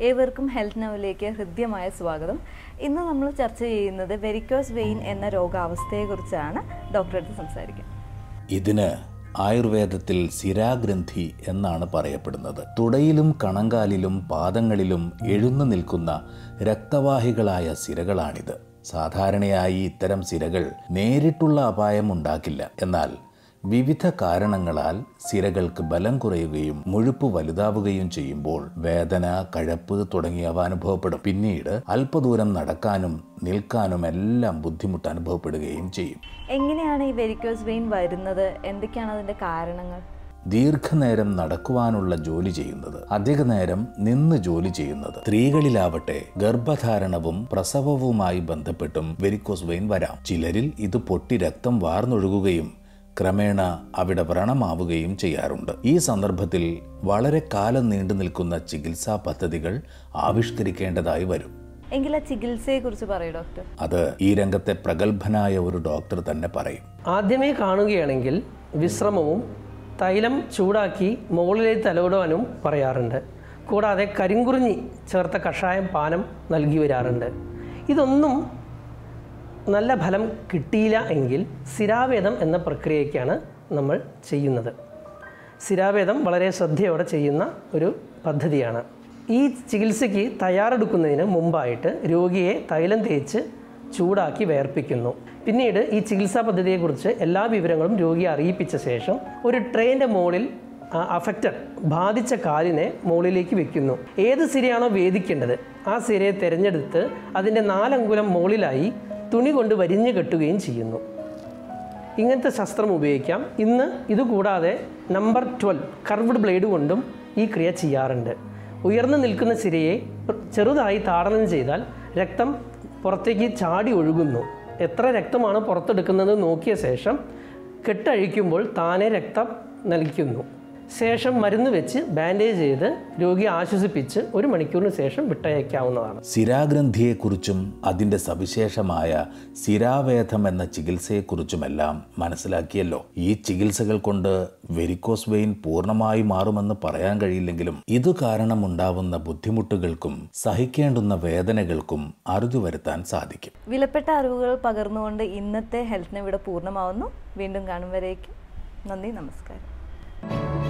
ഏവർക്കും ഹെൽത്ത് നൗവിലേക്ക് ഹൃദ്യമായ സ്വാഗതം ഇന്ന് നമ്മൾ ചർച്ച ചെയ്യുന്നത് വെരിക്കോസ് വെയിൻ എന്ന രോഗാവസ്ഥയെക്കുറിച്ചാണ് ഡോക്ടറടുത്ത് സംസാരിക്കുക ഇതിന് ആയുർവേദത്തിൽ സിരാഗ്രന്ഥി എന്നാണ് പറയപ്പെടുന്നത് തുടയിലും കണങ്കാലിലും പാദങ്ങളിലും എഴുന്നു നിൽക്കുന്ന രക്തവാഹികളായ സിരകളാണിത് സാധാരണയായി ഇത്തരം സിരകൾ നേരിട്ടുള്ള അപായം ഉണ്ടാക്കില്ല എന്നാൽ വിവിധ കാരണങ്ങളാൽ സിരകൾക്ക് ബലം കുറയുകയും മുഴുപ്പ് വലുതാവുകയും ചെയ്യുമ്പോൾ വേദന കഴപ്പ് തുടങ്ങിയവ അനുഭവപ്പെടും പിന്നീട് അല്പദൂരം നടക്കാനും നിൽക്കാനും എല്ലാം ബുദ്ധിമുട്ട് അനുഭവപ്പെടുകയും ചെയ്യും എങ്ങനെയാണ് ഈ വെരിക്കോസ് വെയിൻ വരുന്നത് എന്തൊക്കെയാണ് അതിൻ്റെ കാരണങ്ങൾ ദീർഘനേരം നടക്കുവാനുള്ള ജോലി ചെയ്യുന്നത് അധിക നേരം നിന്ന് ജോലി ചെയ്യുന്നത് സ്ത്രീകളിലാവട്ടെ ഗർഭധാരണവും പ്രസവവുമായി ബന്ധപ്പെട്ടും വെരിക്കോസ് വെയിൻ വരാം ചിലരിൽ ഇത് പൊട്ടി രക്തം വാർന്നൊഴുകുകയും ക്രമേണ അവിടെ വ്രണമാവുകയും ചെയ്യാറുണ്ട് ഈ സന്ദർഭത്തിൽ വളരെ കാലം നീണ്ടു നിൽക്കുന്ന ചികിത്സാ പദ്ധതികൾ ആവിഷ്കരിക്കേണ്ടതായി വരും എങ്കിൽ ആ ചികിത്സയെക്കുറിച്ച് പറയൂ ഡോക്ടർ അത് ഈ രംഗത്തെ പ്രഗത്ഭനായ ഒരു ഡോക്ടർ തന്നെ പറയും ആദ്യമേ കാണുകയാണെങ്കിൽ വിശ്രമവും തൈലം ചൂടാക്കി മുകളിലേക്ക് തലോടുവാനും പറയാറുണ്ട് കൂടാതെ കരിങ്കുറിഞ്ഞി ചേർത്ത കഷായം പാനം നൽകി വരാറുണ്ട് ഇതൊന്നും നല്ല ഫലം കിട്ടിയില്ല എങ്കിൽ സിരാവേദം എന്ന പ്രക്രിയയ്ക്കാണ് നമ്മൾ ചെയ്യുന്നത് സിരാവേദം വളരെ ശ്രദ്ധയോടെ ചെയ്യുന്ന ഒരു പദ്ധതിയാണ് ഈ ചികിത്സയ്ക്ക് തയ്യാറെടുക്കുന്നതിന് മുമ്പായിട്ട് രോഗിയെ തൈലം തേച്ച് ചൂടാക്കി വേർപ്പിക്കുന്നു പിന്നീട് ഈ ചികിത്സാ പദ്ധതിയെക്കുറിച്ച് എല്ലാ വിവരങ്ങളും രോഗിയെ അറിയിപ്പിച്ച ശേഷം ഒരു ട്രെയിൻ്റെ മുകളിൽ അഫക്റ്റഡ് ബാധിച്ച കാലിനെ മുകളിലേക്ക് വെക്കുന്നു ഏത് സിരയാണോ വേദിക്കേണ്ടത് ആ സിരയെ തിരഞ്ഞെടുത്ത് അതിൻ്റെ നാലങ്കുലം മുകളിലായി തുണി കൊണ്ട് വരിഞ്ഞു കെട്ടുകയും ചെയ്യുന്നു ഇങ്ങനത്തെ ശസ്ത്രം ഉപയോഗിക്കാം ഇന്ന് ഇതുകൂടാതെ നമ്പർ ട്വൽവ് കർവ്ഡ് ബ്ലേഡ് കൊണ്ടും ഈ ക്രിയ ചെയ്യാറുണ്ട് ഉയർന്നു നിൽക്കുന്ന സിരയെ ചെറുതായി താടനം ചെയ്താൽ രക്തം പുറത്തേക്ക് ചാടി ഒഴുകുന്നു എത്ര രക്തമാണ് പുറത്തെടുക്കുന്നത് നോക്കിയ ശേഷം കെട്ടഴിക്കുമ്പോൾ താനെ രക്തം നൽകുന്നു ശേഷം മരുന്ന് വെച്ച് ബാൻഡേജ് ചെയ്ത് രോഗിയെ ആശ്വസിപ്പിച്ച് ഒരു മണിക്കൂറിന് ശേഷം വിട്ടയക്കാവുന്നതാണ് സിരാഗ്രന്ഥിയെക്കുറിച്ചും അതിൻ്റെ സവിശേഷമായ സിരാവേദം എന്ന ചികിത്സയെക്കുറിച്ചുമെല്ലാം മനസ്സിലാക്കിയല്ലോ ഈ ചികിത്സകൾ കൊണ്ട് വെരിക്കോസ് വെയിൻ പൂർണ്ണമായി മാറുമെന്ന് പറയാൻ കഴിയില്ലെങ്കിലും ഇതു കാരണമുണ്ടാവുന്ന ബുദ്ധിമുട്ടുകൾക്കും സഹിക്കേണ്ടുന്ന വേദനകൾക്കും അറുതി വരുത്താൻ സാധിക്കും വിലപ്പെട്ട അറിവുകൾ പകർന്നുകൊണ്ട് ഇന്നത്തെ ഹെൽത്ത് ഇവിടെ പൂർണ്ണമാവുന്നു വീണ്ടും കാണും വരേക്കും നന്ദി നമസ്കാരം